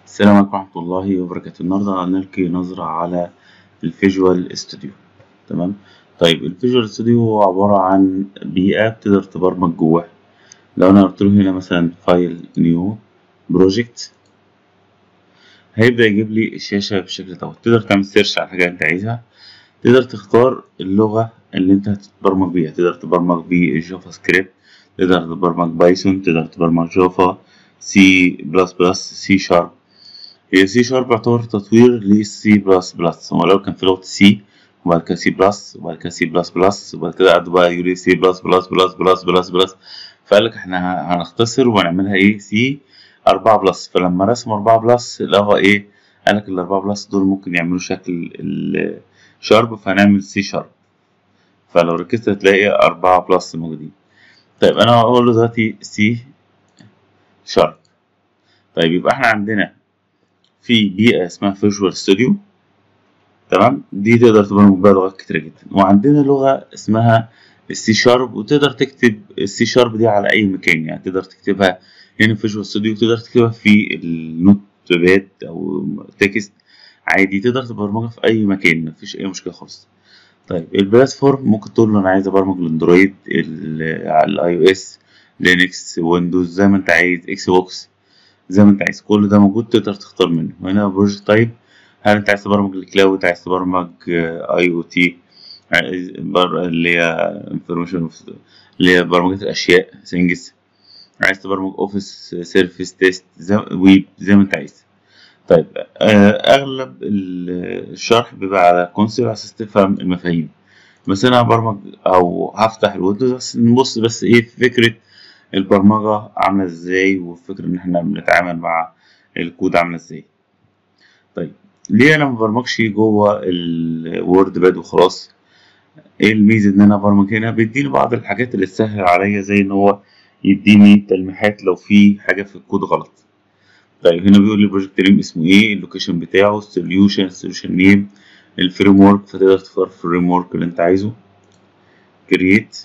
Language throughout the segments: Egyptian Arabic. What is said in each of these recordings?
السلام عليكم ورحمة الله وبركاته النهاردة هنلقي نظرة على الفيجوال ستوديو تمام طيب الفيجوال ستوديو هو عبارة عن بيئة بتقدر تبرمج جواها لو أنا قلت له هنا مثلا فايل نيو بروجكت هيبدأ يجيب لي الشاشة بالشكل دوت تقدر تعمل سيرش على الحاجة اللي أنت عايزها تقدر تختار اللغة اللي أنت هتتبرمج بيها تقدر تبرمج بالجافا سكريبت تقدر تبرمج بايثون تقدر تبرمج جافا سي بلس بلس سي شارب هي سي شارب يعتبر تطوير للسي بلس بلس هو لو كان في لغة سي وبعد كده سي بلس وبعد كده سي بلس بلس وبعد كده قعدوا بقى يقولوا سي بلس بلس بلس بلس بلس بلس فقال لك احنا هنختصر وهنعملها ايه سي أربعة بلس فلما رسم أربعة بلس اللي هو ايه قال لك الأربعة بلس دول ممكن يعملوا شكل الشارب فهنعمل سي شارب فلو ركزت هتلاقي أربعة بلس موجودين طيب أنا هقول له دلوقتي سي شارب طيب يبقى احنا عندنا في بيئة اسمها فيجوال ستوديو تمام دي تقدر تبرمج بيها لغات كتيرة جدا وعندنا لغة اسمها السي شارب وتقدر تكتب السي شارب دي على أي مكان يعني تقدر تكتبها هنا في فيجوال ستوديو تقدر تكتبها في النوت باد أو تكست عادي تقدر تبرمجها في أي مكان مفيش أي مشكلة خالص طيب البلاتفورم ممكن تقول له أنا عايز أبرمج الأندرويد على الأي أو إس لينكس ويندوز زي ما أنت عايز إكس بوكس زي ما انت عايز كل ده موجود تقدر تختار منه وهنا بروجكت تايب هل انت عايز تبرمج الكلاود عايز تبرمج اي او تي اللي هي انفورميشن اللي هي برمجة الاشياء سينجز عايز تبرمج اوفيس سيرفيس تيست ويب زي ما انت عايز طيب اغلب الشرح بيبقى على كونسول على اساس تفهم المفاهيم بس انا هبرمج او هفتح الويندوز بس نبص بس ايه فكره البرمجة عاملة ازاي وفكرة ان احنا بنتعامل مع الكود عاملة ازاي طيب ليه انا مبرمجش جوه الوورد باد وخلاص ايه الميزة ان انا ابرمج هنا بيديني بعض الحاجات اللي تسهل عليا زي ان هو يديني تلميحات لو في حاجة في الكود غلط طيب هنا بيقول لي البروجكت نيم اسمه ايه اللوكيشن بتاعه السوليوشن السوليوشن نيم الفريم ورك فتقدر تختار الفريم ورك اللي انت عايزه كرييت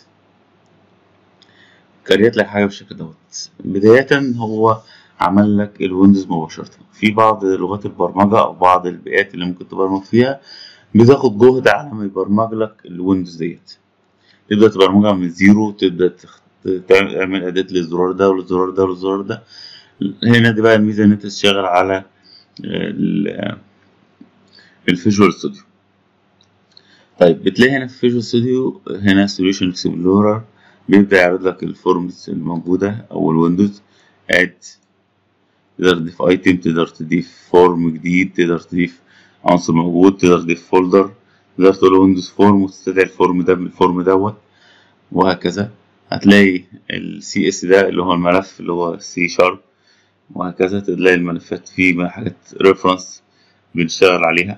كريت لك حاجة بالشكل دوت بداية هو عمل لك الويندوز مباشرة في بعض لغات البرمجة أو بعض البيئات اللي ممكن تبرمج فيها بتاخد جهد على ما يبرمج لك الويندوز ديت تبدأ تبرمجها من زيرو تبدأ تعمل إعداد للزرار ده والزرار ده والزرار ده هنا دي بقى الميزة إن أنت تشتغل على الفيجوال ستوديو طيب بتلاقي هنا في فيجوال ستوديو هنا سوليوشن اكسبلورر بيبدأ يعرض لك الفورمز الموجودة أو الويندوز اد تقدر تضيف ايتم تقدر تضيف فورم جديد تقدر تضيف عنصر موجود تقدر تضيف فولدر تقدر تقول ويندوز فورم وتستدعي الفورم ده من الفورم دوت وهكذا هتلاقي السي اس ده اللي هو الملف اللي هو سي شارب وهكذا تلاقي الملفات فيه حاجات ريفرنس بنشتغل عليها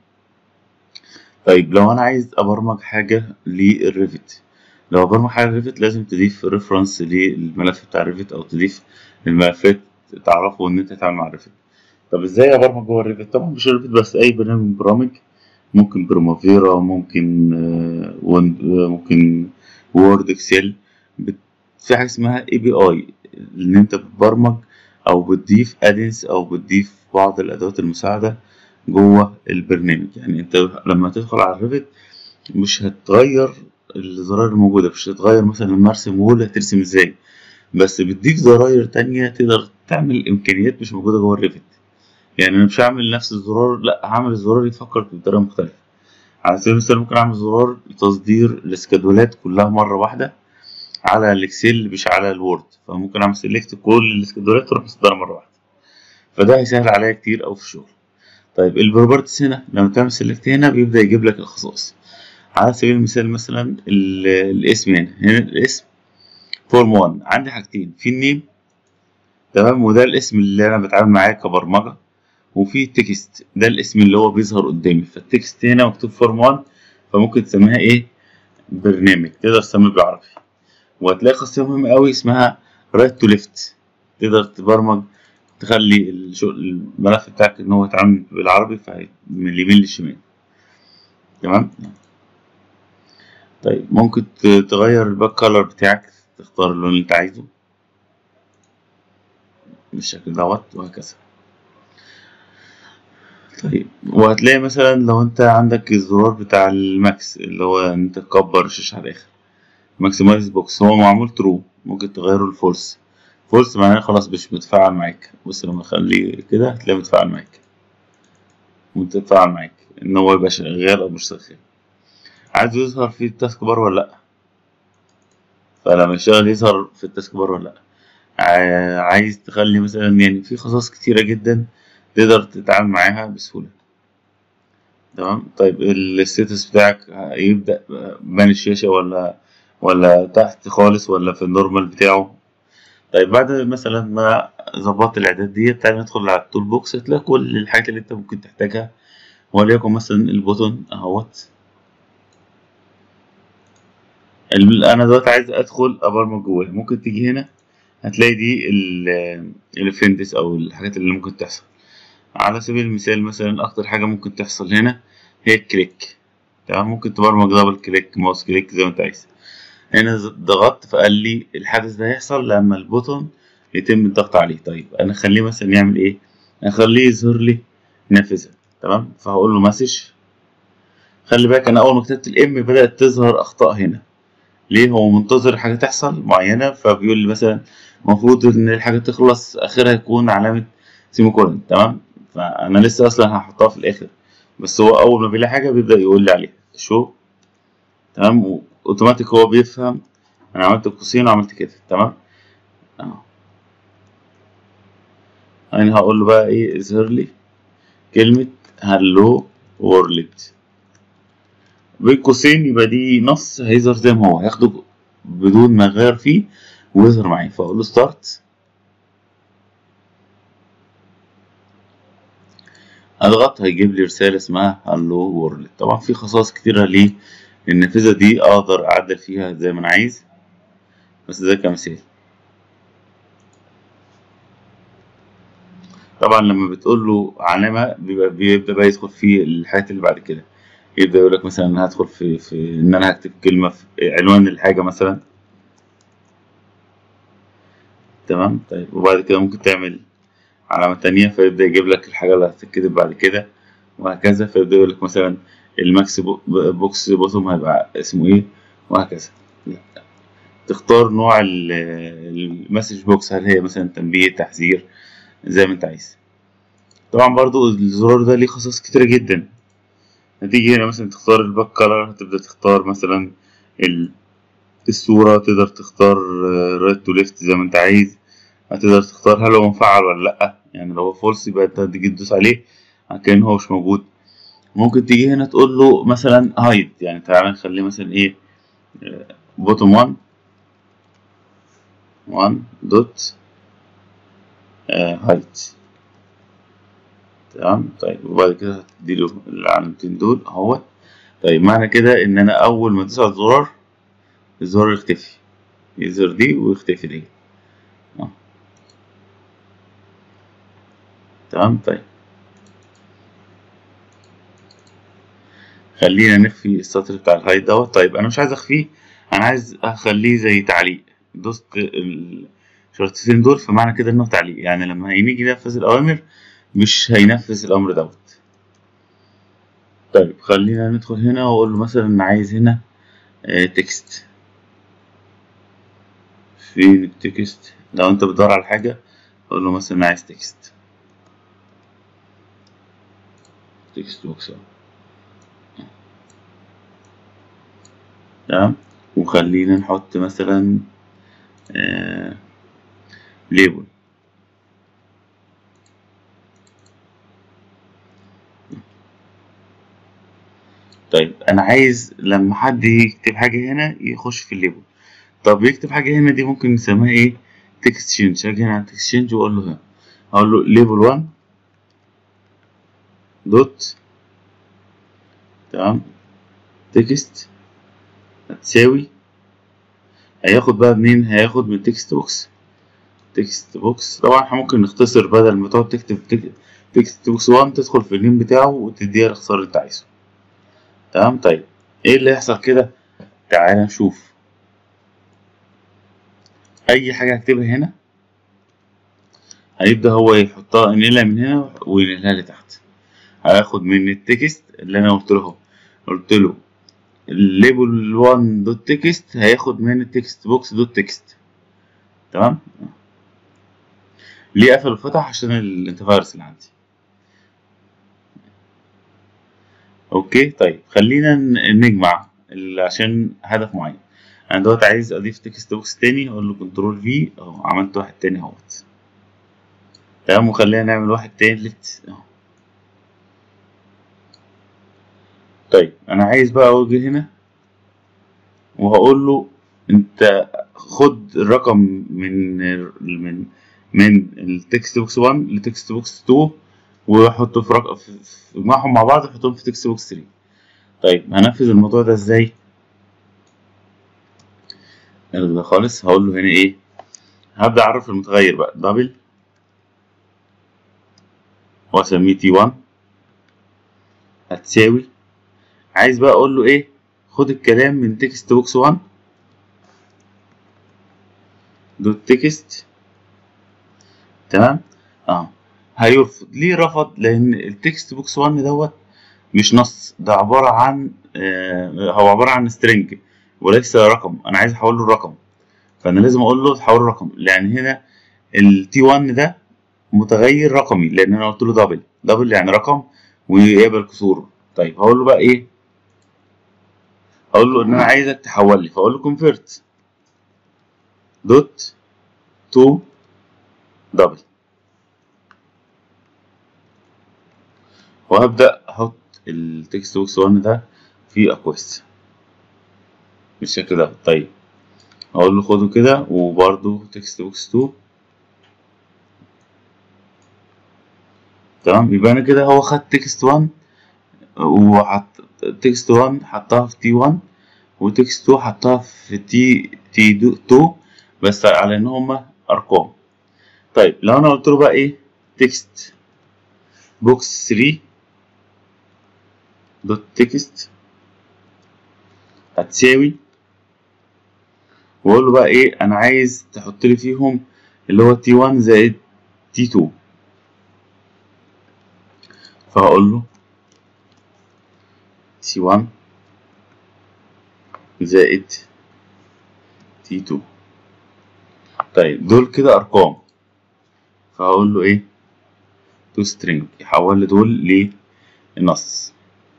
طيب لو انا عايز ابرمج حاجة للريفت لو برمج حاجة ريفت لازم تضيف ريفرنس للملف بتاع الريفت أو تضيف الملفات تعرفوا إن أنت تتعامل مع الريفت طب إزاي أبرمج جوه الريفت؟ طبعا مش الريفت بس أي برنامج من برامج ممكن برومافيرا ممكن وند ممكن وورد اكسل في حاجة اسمها اي بي اي إن أنت بتبرمج أو بتضيف ادنس أو بتضيف بعض الأدوات المساعدة جوه البرنامج يعني أنت لما تدخل على الريفت مش هتغير الزراير الموجودة مش هتتغير مثلا لما ارسم وول هترسم ازاي بس بتضيف زراير تانية تقدر تعمل امكانيات مش موجودة جوه الريفت يعني انا مش هعمل نفس الزرار لا هعمل الزرار يفكر بطريقة مختلفة على سبيل المثال ممكن اعمل زرار لتصدير الاسكادولات كلها مرة واحدة على الاكسل مش على الوورد فممكن اعمل سيلكت كل الاسكادولات تروح مصدرها مرة واحدة فده هيسهل عليا كتير اوي في الشغل طيب البروبرتس هنا لما تعمل سيلكت هنا بيبدأ يجيب لك الخصائص على سبيل المثال مثلا الاسم هنا هنا الاسم فورم 1 عندي حاجتين في النيم تمام وده الاسم اللي انا بتعامل معاه كبرمجه وفي التكست ده الاسم اللي هو بيظهر قدامي فالتكست هنا مكتوب فورم 1 فممكن تسميها ايه برنامج تقدر تسميه بالعربي وهتلاقي خاصيه مهمه قوي اسمها رايت تو ليفت تقدر تبرمج تخلي الملف بتاعك ان هو يتعامل بالعربي من اليمين للشمال تمام طيب ممكن تغير الباك كولر بتاعك تختار اللون اللي انت عايزه بالشكل دوت وهكذا طيب وهتلاقي مثلا لو انت عندك الزرار بتاع الماكس اللي هو ان انت تكبر الشاشة على الآخر ماكسمايز بوكس هو معمول ترو ممكن تغيره لفولس فولس معناه خلاص مش متفاعل معاك بص لما اخليه كده هتلاقيه متفاعل معاك متفاعل معاك ان هو يبقى شغال او مش شغال عايز يظهر في التاسك بار ولا لأ فلما يشتغل يظهر في التاسك بار ولا لأ ع- عايز تخلي مثلا يعني في خصائص كتيرة جدا تقدر تتعامل معاها بسهولة تمام طيب الستاتس بتاعك يبدأ بين الشاشة ولا ولا تحت خالص ولا في النورمال بتاعه طيب بعد مثلا ما ظبطت الإعداد دي تعالى ندخل على التول بوكس هتلاقي كل الحاجات اللي أنت ممكن تحتاجها وليكن مثلا البوتون أهوت ال- أنا دلوقتي عايز أدخل أبرمج جواه ممكن تيجي هنا هتلاقي دي الفندس أو الحاجات اللي ممكن تحصل على سبيل المثال مثلا أكتر حاجة ممكن تحصل هنا هي الكليك تمام ممكن تبرمج دبل كليك ماوس كليك زي ما أنت عايز هنا ز- ضغطت فقال لي الحدث ده هيحصل لما البوتون يتم الضغط عليه طيب انا اخليه مثلا يعمل ايه اخليه يظهر لي نافذه تمام فهقول له مسج خلي بالك انا اول ما كتبت الام بدات تظهر اخطاء هنا ليه هو منتظر حاجه تحصل معينه فبيقول لي مثلا المفروض ان الحاجه تخلص اخرها يكون علامه سيميكولون تمام فانا لسه اصلا هحطها في الاخر بس هو اول ما بيلاقي حاجه بيبدا يقول لي عليها شو تمام اوتوماتيك هو بيفهم انا عملت قوسين وعملت كده تمام اهو انا هقول له بقى ايه اظهر لي كلمة هلو وورلد بين قوسين يبقى دي نص هيظهر زي ما هو هياخده بدون ما اغير فيه ويظهر معايا فاقول له ستارت اضغط هيجيب لي رسالة اسمها هلو وورلد طبعا في خصائص كتيرة ليه النافذة دي اقدر اعدل فيها زي ما انا عايز بس ده كمثال طبعا لما بتقول له علامة بيبقى بيبدأ بقى يدخل في الحاجات اللي بعد كده يبدأ يقول لك مثلا أنا هدخل في في إن أنا هكتب كلمة في عنوان الحاجة مثلا تمام طيب وبعد كده ممكن تعمل علامة تانية فيبدأ يجيب لك الحاجة اللي هتتكتب بعد كده وهكذا فيبدأ يقول لك مثلا الماكس بو- بوكس بوتوم هيبقى اسمه إيه وهكذا تختار نوع ال- المسج بوكس هل هي مثلا تنبيه تحذير زي ما انت عايز طبعا برضو الزرار ده ليه خصائص كتيرة جدا هتيجي هنا مثلا تختار الباك كلر هتبدأ تختار مثلا ال- الصورة تقدر تختار رايت تو ليفت زي ما انت عايز هتقدر تختار هل هو مفعل ولا لأ يعني لو هو فولس يبقى انت تيجي تدوس عليه كأن هو مش موجود ممكن تيجي هنا تقول له مثلا هايد يعني تعالى نخليه مثلا ايه بوتوم 1 1 دوت هايد تمام طيب وبعد كده هتديله العلامتين دول اهوت طيب معنى كده ان انا اول ما ادوس على الزرار الزرار يختفي يظهر دي ويختفي دي اه تمام طيب خلينا نخفي السطر بتاع الهايد دوت طيب انا مش عايز اخفيه انا عايز اخليه زي تعليق دوست الشرطتين دول فمعنى كده انه تعليق يعني لما هيجي ينفذ الاوامر مش هينفذ الامر دوت طيب خلينا ندخل هنا واقول له مثلا انا عايز هنا آه تكست فين التكست لو انت بتدور على حاجة قول له مثلا انا عايز تكست تكست بوكس اهو تمام وخلينا نحط مثلا آه ليبل طيب انا عايز لما حد يكتب حاجة هنا يخش في الليبل طب يكتب حاجة هنا دي ممكن نسميها ايه تكست شينج هاجي هنا على تكست شينج واقول له هنا اقول له ليبل 1 دوت تمام تكست هتساوي هياخد بقى منين هياخد من تكست بوكس تكست بوكس طبعا احنا ممكن نختصر بدل ما تقعد تكتب تكست بوكس 1 تدخل في النيم بتاعه وتديها الاختصار اللي انت عايزه تمام طيب ايه اللي هيحصل كده تعالى نشوف اي حاجه هكتبها هنا هيبدا هو يحطها ينقلها من هنا وينقلها لتحت هاخد من التكست اللي انا قلت له قلت له الليبل 1 دوت تكست هياخد من التكست بوكس دوت تكست تمام ليه قفل وفتح عشان الانتي فايروس اللي عندي اوكي طيب خلينا ن- نجمع ال- عشان هدف معين انا دلوقتي عايز اضيف تكست بوكس تاني اقول له كنترول في اهو عملت واحد تاني اهوت تمام وخلينا نعمل واحد تالت اهو طيب انا عايز بقى اوجه هنا وهقول له انت خد الرقم من من من التكست بوكس 1 لتكست بوكس 2 وحطه في رقم في- في- اجمعهم مع بعض وحطهم في تكست بوكس 3 طيب هنفذ الموضوع ده ازاي الغي ده خالص هقول له هنا ايه هبدأ اعرف المتغير بقى دبل واسميه تي 1 هتساوي عايز بقى اقول له ايه خد الكلام من تكست بوكس 1 دوت تكست تمام اه هيرفض ليه رفض لان التكست بوكس 1 دوت مش نص ده عبارة عن آه هو عبارة عن سترينج وليس رقم انا عايز احول له الرقم فانا لازم اقول له تحول رقم يعني هنا التي 1 ده متغير رقمي لان انا قلت له دبل دبل يعني رقم ويقبل كسوره طيب هقول له بقى ايه هقول له ان انا عايزك تحول لي فاقول له كونفيرت دوت تو دبل وهبدأ أحط التكست بوكس 1 ده في أكويست بالشكل ده طيب أقول له خده كده وبرده تكست بوكس 2 تمام يبقى أنا كده هو خد تكست 1 وحط تكست 1 حطها في تي 1 وتكست 2 حطها في تي تي 2 بس على إن هما أرقام طيب لو أنا قلت له بقى إيه تكست بوكس 3 دوت تكست هتساوي واقول له بقى ايه انا عايز تحط لي فيهم اللي هو تي 1 زائد تي 2 فهقول له تي 1 زائد تي 2 طيب دول كده ارقام فهقول له ايه تو سترينج يحول لي دول للنص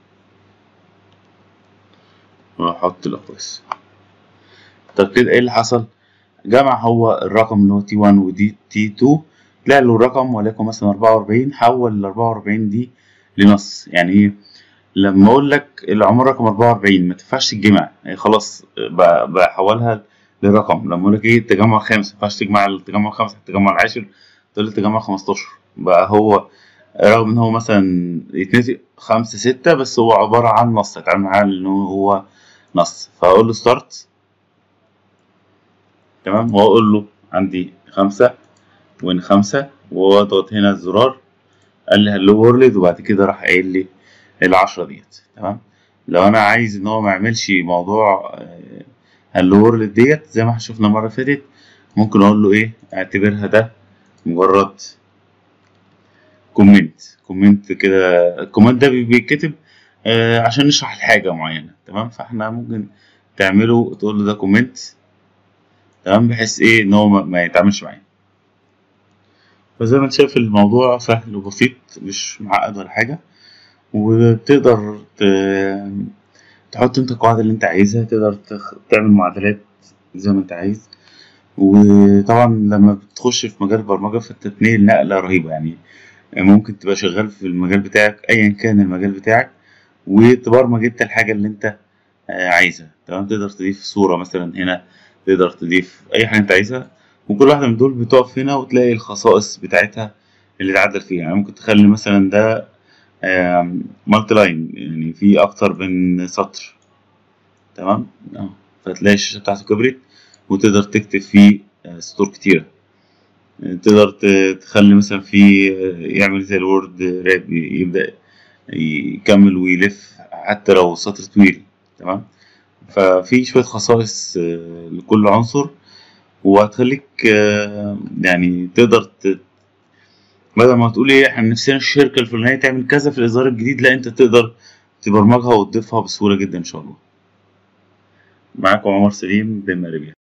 واحط الاقواس طب كده ايه اللي حصل جمع هو الرقم اللي هو تي 1 ودي تي 2 طلع له الرقم وليكن مثلا 44 حول ال 44 دي لنص يعني ايه لما اقول لك العمر رقم 44 ما تنفعش تجمع يعني خلاص ب- بحولها لرقم لما اقول لك ايه التجمع الخامس ما ينفعش تجمع التجمع الخامس التجمع العاشر تقول لي التجمع 15 بقى هو رغم ان هو مثلا يتنسي خمسة ستة بس هو عبارة عن نص اتعامل معاه ان هو نص فاقول له ستارت تمام واقول له عندي خمسة وين خمسة واضغط هنا الزرار قال لي هلو وورلد وبعد كده راح قايل لي العشرة ديت تمام لو انا عايز ان هو ما يعملش موضوع هلو وورلد ديت زي ما احنا شفنا المرة اللي فاتت ممكن اقول له ايه اعتبرها ده مجرد كومنت كومنت كده الكومنت ده بيتكتب آه عشان نشرح الحاجة معينة تمام فاحنا ممكن تعمله تقول له ده كومنت تمام بحيث ايه ان هو ما- ما يتعاملش معايا فزي ما انت شايف الموضوع سهل وبسيط مش معقد ولا حاجة وتقدر ت- تحط انت القواعد اللي انت عايزها تقدر تخ- تعمل معادلات زي ما انت عايز وطبعا لما بتخش في مجال البرمجة فانت تنقل نقلة رهيبة يعني ممكن تبقى شغال في المجال بتاعك ايا كان المجال بتاعك وتبرمج انت الحاجة اللي انت آه، عايزها تمام تقدر تضيف صورة مثلا هنا تقدر تضيف اي حاجة انت عايزها وكل واحدة من دول بتقف هنا وتلاقي الخصائص بتاعتها اللي تعدل فيها يعني ممكن تخلي مثلا ده مالتي لاين يعني في اكتر من سطر تمام اه فتلاقي الشاشة بتاعته كبرت وتقدر تكتب فيه آه، سطور كتيرة تقدر ت- تخلي مثلا في يعمل زي الوورد راب يبدأ يكمل ويلف حتى لو سطر طويل تمام ففي شوية خصائص آه، لكل عنصر وهتخليك آه، يعني تقدر ت- بدل ما تقول ايه احنا نفسنا الشركة الفلانية تعمل كذا في الإصدار الجديد لا انت تقدر تبرمجها وتضيفها بسهولة جدا ان شاء الله معاكم عمر سليم بماربيا